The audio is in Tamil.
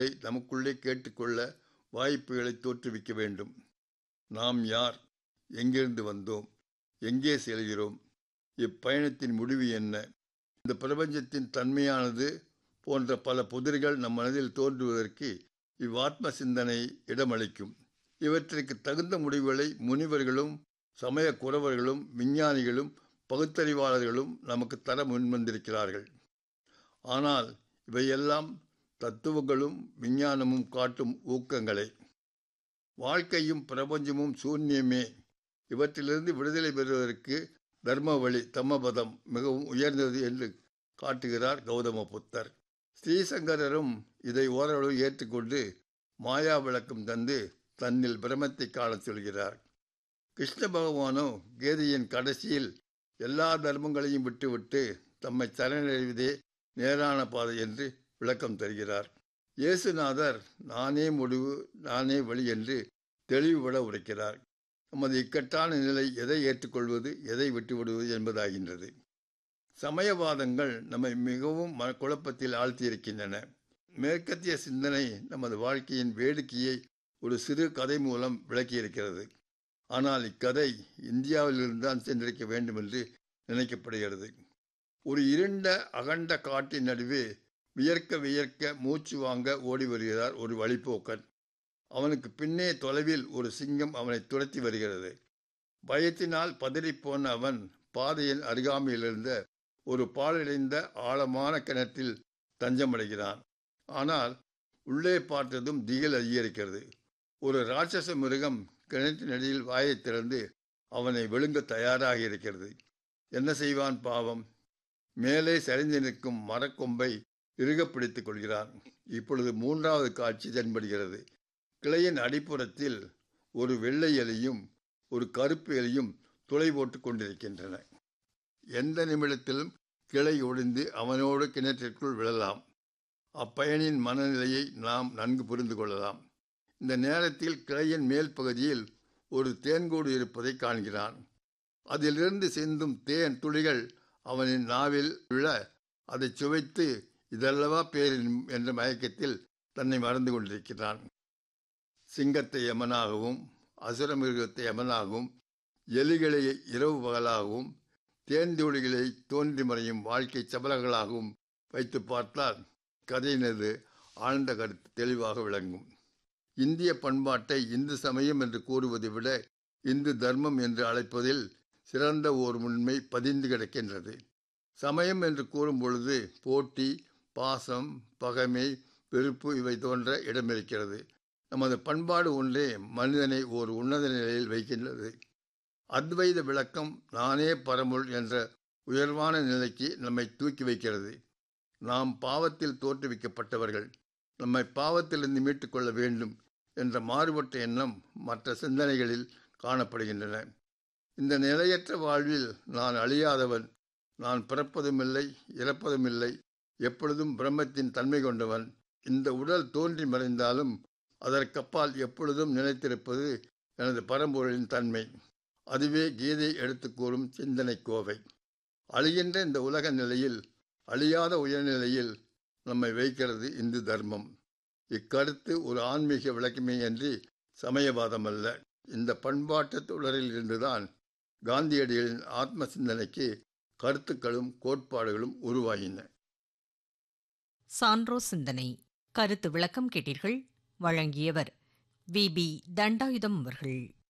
நமக்குள்ளே கேட்டுக்கொள்ள வாய்ப்புகளை தோற்றுவிக்க வேண்டும் நாம் யார் எங்கிருந்து வந்தோம் எங்கே செல்கிறோம் இப்பயணத்தின் முடிவு என்ன இந்த பிரபஞ்சத்தின் தன்மையானது போன்ற பல புதிர்கள் நம் மனதில் தோன்றுவதற்கு இவ்வாத்ம சிந்தனை இடமளிக்கும் இவற்றிற்கு தகுந்த முடிவுகளை முனிவர்களும் சமய குறவர்களும் விஞ்ஞானிகளும் பகுத்தறிவாளர்களும் நமக்கு தர முன்வந்திருக்கிறார்கள் ஆனால் இவையெல்லாம் தத்துவங்களும் விஞ்ஞானமும் காட்டும் ஊக்கங்களே வாழ்க்கையும் பிரபஞ்சமும் சூன்யமே இவற்றிலிருந்து விடுதலை பெறுவதற்கு தர்ம வழி தம்மபதம் மிகவும் உயர்ந்தது என்று காட்டுகிறார் கௌதம புத்தர் ஸ்ரீசங்கரரும் இதை ஓரளவு ஏற்றுக்கொண்டு மாயா விளக்கம் தந்து தன்னில் பிரமத்தை காணச் சொல்கிறார் கிருஷ்ண பகவானோ கீதையின் கடைசியில் எல்லா தர்மங்களையும் விட்டுவிட்டு தம்மை சரணடைவதே நேரான பாதை என்று விளக்கம் தருகிறார் இயேசுநாதர் நானே முடிவு நானே வழி என்று தெளிவுபட உரைக்கிறார் நமது இக்கட்டான நிலை எதை ஏற்றுக்கொள்வது எதை விட்டுவிடுவது என்பதாகின்றது சமயவாதங்கள் நம்மை மிகவும் மன குழப்பத்தில் ஆழ்த்தியிருக்கின்றன மேற்கத்திய சிந்தனை நமது வாழ்க்கையின் வேடிக்கையை ஒரு சிறு கதை மூலம் விளக்கியிருக்கிறது ஆனால் இக்கதை இந்தியாவிலிருந்து தான் சென்றிருக்க வேண்டும் என்று நினைக்கப்படுகிறது ஒரு இருண்ட அகண்ட காட்டின் நடுவே வியர்க்க வியர்க்க மூச்சு வாங்க ஓடி வருகிறார் ஒரு வழிப்போக்கன் அவனுக்கு பின்னே தொலைவில் ஒரு சிங்கம் அவனை துரத்தி வருகிறது பயத்தினால் பதறிப்போன அவன் பாதையின் அருகாமையிலிருந்த ஒரு பாலடைந்த ஆழமான கிணற்றில் தஞ்சமடைகிறான் ஆனால் உள்ளே பார்த்ததும் திகில் அதிகரிக்கிறது ஒரு ராட்சச மிருகம் கிணற்றின் அடியில் வாயை திறந்து அவனை விழுங்க தயாராக இருக்கிறது என்ன செய்வான் பாவம் மேலே சரிந்து நிற்கும் மரக்கொம்பை இறுக பிடித்துக் கொள்கிறான் இப்பொழுது மூன்றாவது காட்சி தென்படுகிறது கிளையின் அடிப்புறத்தில் ஒரு வெள்ளை எலியும் ஒரு கருப்பு எலியும் துளை போட்டு கொண்டிருக்கின்றன எந்த நிமிடத்திலும் கிளை ஒடிந்து அவனோடு கிணற்றிற்குள் விழலாம் அப்பயனின் மனநிலையை நாம் நன்கு புரிந்து கொள்ளலாம் இந்த நேரத்தில் கிளையின் மேல் பகுதியில் ஒரு தேன்கூடு இருப்பதை காண்கிறான் அதிலிருந்து சிந்தும் தேன் துளிகள் அவனின் நாவில் விழ அதை சுவைத்து இதல்லவா பேரின் என்ற மயக்கத்தில் தன்னை மறந்து கொண்டிருக்கிறான் சிங்கத்தை யமனாகவும் அசுரமிருகத்தை யமனாகவும் எலிகளை இரவு பகலாகவும் தேன்தூளிகளை தோன்றி மறையும் வாழ்க்கை சபலங்களாகவும் வைத்து பார்த்தால் கதையினது ஆழ்ந்த கருத்து தெளிவாக விளங்கும் இந்திய பண்பாட்டை இந்து சமயம் என்று கூறுவதை விட இந்து தர்மம் என்று அழைப்பதில் சிறந்த ஓர் உண்மை பதிந்து கிடக்கின்றது சமயம் என்று கூறும் பொழுது போட்டி பாசம் பகைமை வெறுப்பு இவை தோன்ற இடமிருக்கிறது நமது பண்பாடு ஒன்றே மனிதனை ஒரு உன்னத நிலையில் வைக்கின்றது அத்வைத விளக்கம் நானே பரமுள் என்ற உயர்வான நிலைக்கு நம்மை தூக்கி வைக்கிறது நாம் பாவத்தில் தோற்றுவிக்கப்பட்டவர்கள் நம்மை பாவத்திலிருந்து மீட்டுக்கொள்ள வேண்டும் என்ற மாறுபட்ட எண்ணம் மற்ற சிந்தனைகளில் காணப்படுகின்றன இந்த நிலையற்ற வாழ்வில் நான் அழியாதவன் நான் பிறப்பதும் இல்லை இறப்பதும் இல்லை எப்பொழுதும் பிரம்மத்தின் தன்மை கொண்டவன் இந்த உடல் தோன்றி மறைந்தாலும் அதற்கப்பால் எப்பொழுதும் நிலைத்திருப்பது எனது பரம்பொருளின் தன்மை அதுவே கீதை எடுத்து கூறும் சிந்தனை கோவை அழிகின்ற இந்த உலக நிலையில் அழியாத உயர்நிலையில் நம்மை வைக்கிறது இந்து தர்மம் இக்கருத்து ஒரு ஆன்மீக விளக்கமே அன்றி சமயவாதம் அல்ல இந்த பண்பாட்டு தொடரில் இருந்துதான் காந்தியடிகளின் ஆத்ம சிந்தனைக்கு கருத்துக்களும் கோட்பாடுகளும் உருவாகின சான்றோ சிந்தனை கருத்து விளக்கம் கேட்டீர்கள் வழங்கியவர் வி பி தண்டாயுதம் அவர்கள்